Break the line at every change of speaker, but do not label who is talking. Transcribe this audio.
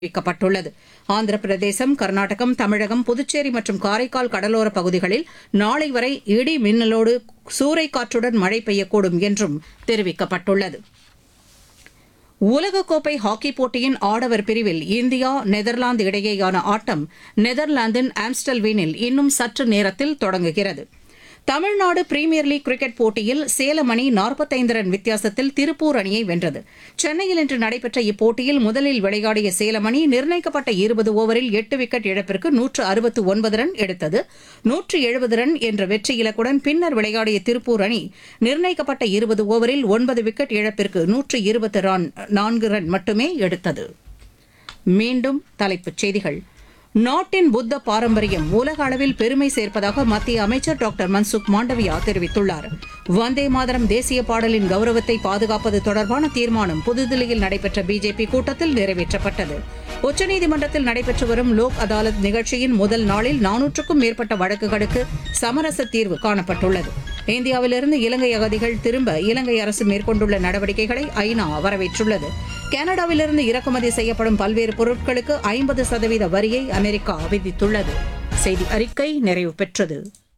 அறிவிக்கப்பட்டுள்ளது ஆந்திர பிரதேசம் கர்நாடகம் தமிழகம் புதுச்சேரி மற்றும் காரைக்கால் கடலோர பகுதிகளில் நாளை வரை இடி மின்னலோடு சூறைக்காற்றுடன் மழை பெய்யக்கூடும் என்றும் தெரிவிக்கப்பட்டுள்ளது உலகக்கோப்பை ஹாக்கிப் போட்டியின் ஆடவர் பிரிவில் இந்தியா நெதர்லாந்து இடையேயான ஆட்டம் நெதர்லாந்தின் ஆம்ஸ்டல்வீனில் இன்னும் சற்று நேரத்தில் தொடங்குகிறது தமிழ்நாடு பிரீமியர் லீக் கிரிக்கெட் போட்டியில் சேலம் அணி 45 ரன் வித்தியாசத்தில் திருப்பூர் அணியை வென்றது சென்னையில் இன்று நடைபெற்ற இப்போட்டியில் முதலில் விளையாடிய சேலம் அணி நிர்ணயிக்கப்பட்ட இருபது ஓவரில் எட்டு விக்கெட் இழப்பிற்கு நூற்று அறுபத்து ஒன்பது ரன் எடுத்தது நூற்று எழுபது ரன் என்ற வெற்றி இலக்குடன் பின்னர் விளையாடிய திருப்பூர் அணி நிர்ணயிக்கப்பட்ட இருபது ஓவரில் ஒன்பது விக்கெட் இழப்பிற்கு நூற்று இருபத்து ரன் நான்கு ரன் மட்டுமே எடுத்தது மீண்டும் தலைப்புச் செய்திகள் நாட்டின் புத்த பாரம்பரியம் உலக அளவில் பெருமை சேர்ப்பதாக மத்திய அமைச்சர் டாக்டர் மன்சுக் மாண்டவியா தெரிவித்துள்ளார் வந்தே மாதரம் தேசிய பாடலின் கௌரவத்தை பாதுகாப்பது தொடர்பான தீர்மானம் புதுதில்லியில் நடைபெற்ற பிஜேபி கூட்டத்தில் நிறைவேற்றப்பட்டது உச்சநீதிமன்றத்தில் நடைபெற்று வரும் லோக் அதாலத் நிகழ்ச்சியின் முதல் நாளில் நானூற்றுக்கும் மேற்பட்ட வழக்குகளுக்கு சமரச தீர்வு காணப்பட்டுள்ளது இந்தியாவிலிருந்து இலங்கை அகதிகள் திரும்ப இலங்கை அரசு மேற்கொண்டுள்ள நடவடிக்கைகளை ஐநா வரவேற்றுள்ளது கனடாவிலிருந்து இறக்குமதி செய்யப்படும் பல்வேறு பொருட்களுக்கு ஐம்பது சதவீத வரியை அமெரிக்கா விதித்துள்ளது செய்தி அறிக்கை நிறைவு பெற்றது